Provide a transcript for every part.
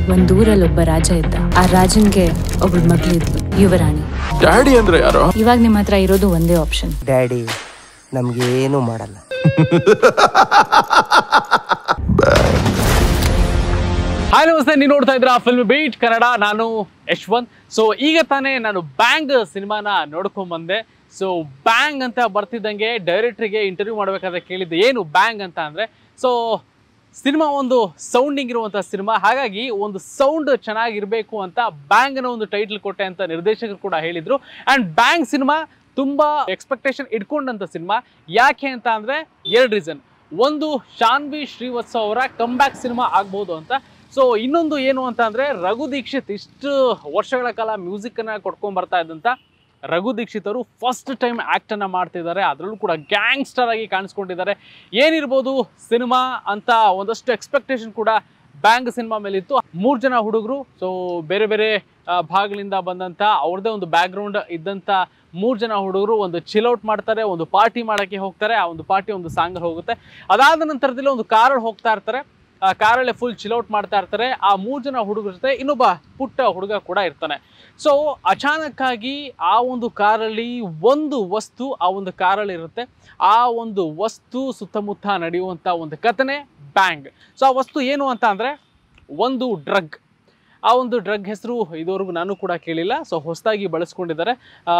ಒಂದ್ ಊರಲ್ಲಿ ಒಬ್ಬ ರಾಜ ಇದ್ದ ಆ ರಾಜನ್ಗೆ ಒಬ್ಳು ಮಗಳಿದ್ಲು ಯುವರಾಣಿ ಡ್ಯಾಡಿ ಅಂದ್ರೆ ಯಾರು ಇವಾಗ ನಿಮ್ಮ ಹತ್ರ ಇರೋದು ಒಂದೇ ಆಪ್ಷನ್ ಡ್ಯಾಡಿ ನಮ್ಗೇನು ಮಾಡಲ್ಲ ಹಾಯ್ ನಮಸ್ತೆ ನೀವು ನೋಡ್ತಾ ಇದ್ರ ಫಿಲ್ಮ್ ಬೀಟ್ ಕನ್ನಡ ನಾನು ಯಶ್ವಂತ್ ಸೊ ಈಗ ತಾನೇ ನಾನು ಬ್ಯಾಂಗ್ ಸಿನಿಮಾನ ನೋಡ್ಕೊಂಡ್ ಬಂದೆ ಸೊ ಬ್ಯಾಂಗ್ ಅಂತ ಬರ್ತಿದ್ದಂಗೆ ಡೈರೆಕ್ಟ್ರಿಗೆ ಇಂಟರ್ವ್ಯೂ ಮಾಡ್ಬೇಕಾದ್ರೆ ಕೇಳಿದ್ದೆ ಏನು ಬ್ಯಾಂಗ್ ಅಂತ ಅಂದ್ರೆ ಸೊ ಸಿನಿಮಾ ಒಂದು ಸೌಂಡಿಂಗ್ ಇರುವಂಥ ಸಿನಿಮಾ ಹಾಗಾಗಿ ಒಂದು ಸೌಂಡ್ ಚೆನ್ನಾಗಿರ್ಬೇಕು ಅಂತ ಬ್ಯಾಂಗ್ ಅನ್ನೋ ಒಂದು ಟೈಟ್ಲ್ ಕೊಟ್ಟೆ ಅಂತ ನಿರ್ದೇಶಕರು ಕೂಡ ಹೇಳಿದ್ರು ಆ್ಯಂಡ್ ಬ್ಯಾಂಗ್ ಸಿನಿಮಾ ತುಂಬಾ ಎಕ್ಸ್ಪೆಕ್ಟೇಷನ್ ಇಟ್ಕೊಂಡಂಥ ಸಿನಿಮಾ ಯಾಕೆ ಅಂತ ಅಂದ್ರೆ ಎರಡು ರೀಸನ್ ಒಂದು ಶಾನ್ವಿ ಶ್ರೀವತ್ಸ ಅವರ ಕಮ್ಬ್ಯಾಕ್ ಸಿನಿಮಾ ಆಗ್ಬೋದು ಅಂತ ಸೊ ಇನ್ನೊಂದು ಏನು ಅಂತ ಅಂದ್ರೆ ರಘು ದೀಕ್ಷಿತ್ ಇಷ್ಟು ವರ್ಷಗಳ ಕಾಲ ಮ್ಯೂಸಿಕ್ ಅನ್ನ ಕೊಟ್ಕೊಂಡ್ ಬರ್ತಾ ಇದ್ದಂತ ರಘು ದೀಕ್ಷಿತ್ ಅವರು ಫಸ್ಟ್ ಟೈಮ್ ಆಕ್ಟ್ ಅನ್ನ ಮಾಡ್ತಿದ್ದಾರೆ ಅದರಲ್ಲೂ ಕೂಡ ಗ್ಯಾಂಗ್ಸ್ಟರ್ ಆಗಿ ಕಾಣಿಸ್ಕೊಂಡಿದ್ದಾರೆ ಏನಿರ್ಬೋದು ಸಿನಿಮಾ ಅಂತ ಒಂದಷ್ಟು ಎಕ್ಸ್ಪೆಕ್ಟೇಷನ್ ಕೂಡ ಬ್ಯಾಂಗ್ ಸಿನಿಮಾ ಮೇಲೆ ಇತ್ತು ಮೂರು ಜನ ಹುಡುಗರು ಸೊ ಬೇರೆ ಬೇರೆ ಆ, ಭಾಗಗಳಿಂದ ಬಂದಂತ ಅವ್ರದ್ದೇ ಒಂದು ಬ್ಯಾಕ್ಗ್ರೌಂಡ್ ಇದ್ದಂತ ಮೂರು ಜನ ಹುಡುಗರು ಒಂದು ಚಿಲ್ಔಟ್ ಮಾಡ್ತಾರೆ ಒಂದು ಪಾರ್ಟಿ ಮಾಡೋಕ್ಕೆ ಹೋಗ್ತಾರೆ ಆ ಒಂದು ಪಾರ್ಟಿ ಒಂದು ಸಾಂಗ್ ಹೋಗುತ್ತೆ ಅದಾದ ನಂತರದಲ್ಲಿ ಒಂದು ಕಾರಲ್ಲಿ ಹೋಗ್ತಾ ಇರ್ತಾರೆ ಆ ಕಾರಲ್ಲೇ ಫುಲ್ ಚಿಲ್ಔಟ್ ಮಾಡ್ತಾ ಇರ್ತಾರೆ ಆ ಮೂರು ಜನ ಹುಡುಗರ ಜೊತೆ ಇನ್ನೊಬ್ಬ ಪುಟ್ಟ ಹುಡುಗ ಕೂಡ ಇರ್ತಾನೆ ಸೊ ಅಚಾನಕ್ಕಾಗಿ ಆ ಒಂದು ಕಾರಲ್ಲಿ ಒಂದು ವಸ್ತು ಆ ಒಂದು ಕಾರಲ್ಲಿ ಇರುತ್ತೆ ಆ ಒಂದು ವಸ್ತು ಸುತ್ತಮುತ್ತ ನಡೆಯುವಂಥ ಒಂದು ಕಥನೆ ಬ್ಯಾಂಗ್ ಸೊ ಆ ವಸ್ತು ಏನು ಅಂತ ಅಂದರೆ ಒಂದು ಡ್ರಗ್ ಆ ಒಂದು ಡ್ರಗ್ ಹೆಸರು ಇದುವರೆಗೂ ನಾನು ಕೂಡ ಕೇಳಿಲ್ಲ ಸೊ ಹೊಸದಾಗಿ ಬಳಸ್ಕೊಂಡಿದ್ದಾರೆ ಆ,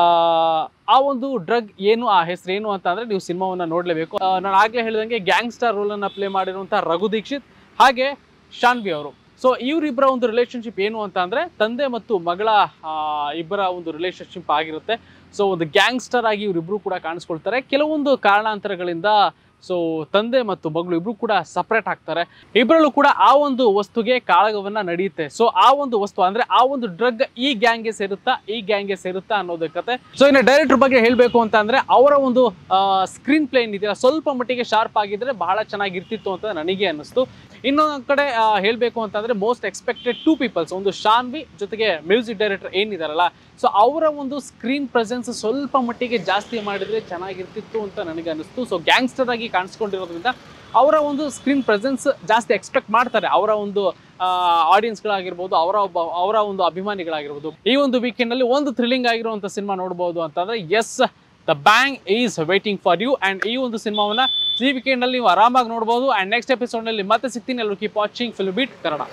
ಆ ಒಂದು ಡ್ರಗ್ ಏನು ಆ ಹೆಸರು ಏನು ಅಂತ ಅಂದರೆ ನೀವು ಸಿನಿಮಾವನ್ನು ನೋಡಲೇಬೇಕು ನಾನು ಆಗಲೇ ಹೇಳಿದಂಗೆ ಗ್ಯಾಂಗ್ಸ್ಟರ್ ರೋಲನ್ನು ಪ್ಲೇ ಮಾಡಿರುವಂಥ ರಘು ದೀಕ್ಷಿತ್ ಹಾಗೆ ಶಾನ್ವಿ ಅವರು ಸೊ ಇವರಿಬ್ಬರ ಒಂದು ರಿಲೇಶನ್ಶಿಪ್ ಏನು ಅಂತ ಅಂದರೆ ತಂದೆ ಮತ್ತು ಮಗಳ ಆ, ಇಬ್ಬರ ಒಂದು ರಿಲೇಶನ್ಶಿಪ್ ಆಗಿರುತ್ತೆ ಸೊ ಒಂದು ಗ್ಯಾಂಗ್ಸ್ಟರ್ ಆಗಿ ಇವರಿಬ್ಬರು ಕೂಡ ಕಾಣಿಸ್ಕೊಳ್ತಾರೆ ಕೆಲವೊಂದು ಕಾರಣಾಂತರಗಳಿಂದ ಸೊ ತಂದೆ ಮತ್ತು ಮಗಳು ಇಬ್ರು ಕೂಡ ಸಪ್ರೇಟ್ ಆಗ್ತಾರೆ ಇಬ್ಬರಲ್ಲೂ ಕೂಡ ಆ ಒಂದು ವಸ್ತುಗೆ ಕಾಳಗವನ್ನ ನಡೆಯುತ್ತೆ ಸೊ ಆ ಒಂದು ವಸ್ತು ಅಂದ್ರೆ ಆ ಒಂದು ಡ್ರಗ್ ಈ ಗ್ಯಾಂಗ್ಗೆ ಸೇರುತ್ತಾ ಈ ಗ್ಯಾಂಗ್ಗೆ ಸೇರುತ್ತಾ ಅನ್ನೋದು ಕತೆ ಸೊ ಇನ್ನು ಡೈರೆಕ್ಟರ್ ಬಗ್ಗೆ ಹೇಳಬೇಕು ಅಂತ ಅಂದ್ರೆ ಅವರ ಒಂದು ಸ್ಕ್ರೀನ್ ಪ್ಲೇ ಏನಿದೆಯಲ್ಲ ಸ್ವಲ್ಪ ಮಟ್ಟಿಗೆ ಶಾರ್ಪ್ ಆಗಿದ್ರೆ ಬಹಳ ಚೆನ್ನಾಗಿರ್ತಿತ್ತು ಅಂತ ನನಗೆ ಅನ್ನಿಸ್ತು ಇನ್ನೊಂದು ಕಡೆ ಆ, ಹೇಳ್ಬೇಕು ಅಂತಂದ್ರೆ ಮೋಸ್ಟ್ ಎಕ್ಸ್ಪೆಕ್ಟೆಡ್ ಟೂ ಪೀಪಲ್ಸ್ ಒಂದು ಶಾನ್ವಿ ಜೊತೆಗೆ ಮ್ಯೂಸಿಕ್ ಡೈರೆಕ್ಟರ್ ಏನಿದಾರಲ್ಲ ಸೊ ಅವರ ಒಂದು ಸ್ಕ್ರೀನ್ ಪ್ರೆಸೆನ್ಸ್ ಸ್ವಲ್ಪ ಮಟ್ಟಿಗೆ ಜಾಸ್ತಿ ಮಾಡಿದ್ರೆ ಚೆನ್ನಾಗಿರ್ತಿತ್ತು ಅಂತ ನನಗೆ ಅನಿಸ್ತು ಸೊ ಗ್ಯಾಂಗ್ಸ್ಟರ್ ಆಗಿ ಕಾಣಿಸ್ಕೊಂಡಿರೋದ್ರಿಂದ ಅವರ ಒಂದು ಸ್ಕ್ರೀನ್ ಪ್ರೆಸೆನ್ಸ್ ಜಾಸ್ತಿ ಎಕ್ಸ್ಪೆಕ್ಟ್ ಮಾಡ್ತಾರೆ ಅವರ ಒಂದು ಆಡಿಯನ್ಸ್ಗಳಾಗಿರ್ಬೋದು ಅವರ ಒಬ್ಬ ಅವರ ಒಂದು ಅಭಿಮಾನಿಗಳಾಗಿರ್ಬೋದು ಈ ಒಂದು ವೀಕೆಂಡಲ್ಲಿ ಒಂದು ಥ್ರಿಲ್ಲಿಂಗ್ ಆಗಿರುವಂಥ ಸಿನಿಮಾ ನೋಡ್ಬೋದು ಅಂತಂದ್ರೆ yes the bang is waiting for you and ಈ ಒಂದು ಸಿನಿಮಾವನ್ನ ಈ ವೀಕೆಂಡಲ್ಲಿ ನೀವು ಆರಾಮಾಗಿ ನೋಡ್ಬೋದು ಆ್ಯಂಡ್ ನೆಕ್ಸ್ಟ್ ಎಪಿಸೋಡ್ನಲ್ಲಿ ಮತ್ತೆ ಸಿಗ್ತೀನಿ ಎಲ್ಲರೂ keep watching film beat Kannada